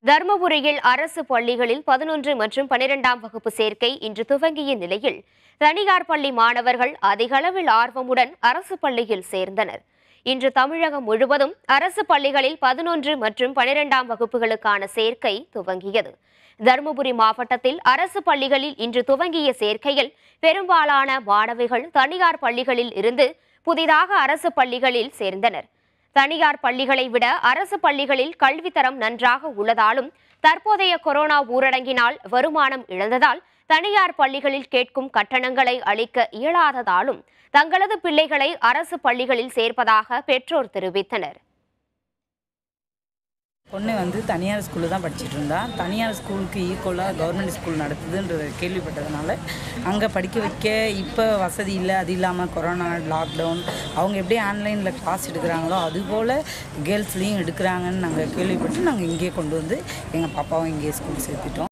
தருமபுரியில் அரசு பள்ளிகளில் பதினொன்று மற்றும் பனிரெண்டாம் வகுப்பு சேர்க்கை இன்று துவங்கிய நிலையில் தனியார் பள்ளி மாணவர்கள் அதிக அளவில் ஆர்வமுடன் அரசு பள்ளியில் சேர்ந்தனர் இன்று தமிழகம் முழுவதும் அரசு பள்ளிகளில் பதினொன்று மற்றும் பனிரெண்டாம் வகுப்புகளுக்கான சேர்க்கை துவங்கியது தருமபுரி மாவட்டத்தில் அரசு பள்ளிகளில் இன்று துவங்கிய சேர்க்கையில் பெரும்பாலான மாணவிகள் தனியார் பள்ளிகளில் இருந்து புதிதாக அரசு பள்ளிகளில் சேர்ந்தனர் தனியார் பள்ளிகளை விட அரசு பள்ளிகளில் கல்வித்தரம் நன்றாக உள்ளதாலும் தற்போதைய கொரோனா ஊரடங்கினால் வருமானம் இழந்ததால் தனியார் பள்ளிகளில் கேட்கும் கட்டணங்களை அளிக்க இயலாததாலும் தங்களது பிள்ளைகளை அரசு பள்ளிகளில் சேர்ப்பதாக பெற்றோர் தெரிவித்தனர் பொண்ணு வந்து தனியார் ஸ்கூலில் தான் படிச்சுட்டு இருந்தா தனியார் ஸ்கூலுக்கு ஈக்குவலாக கவர்மெண்ட் ஸ்கூல் நடத்துதுன்ற கேள்விப்பட்டதுனால அங்கே படிக்க வைக்க இப்போ வசதி இல்லை அது இல்லாமல் கொரோனா லாக்டவுன் அவங்க எப்படி ஆன்லைனில் கிளாஸ் எடுக்கிறாங்களோ அதுபோல் கேர்ள்ஸ்லேயும் எடுக்கிறாங்கன்னு நாங்கள் கேள்விப்பட்டு நாங்கள் இங்கேயே கொண்டு வந்து எங்கள் பாப்பாவும் இங்கேயே ஸ்கூல் சேர்த்துட்டோம்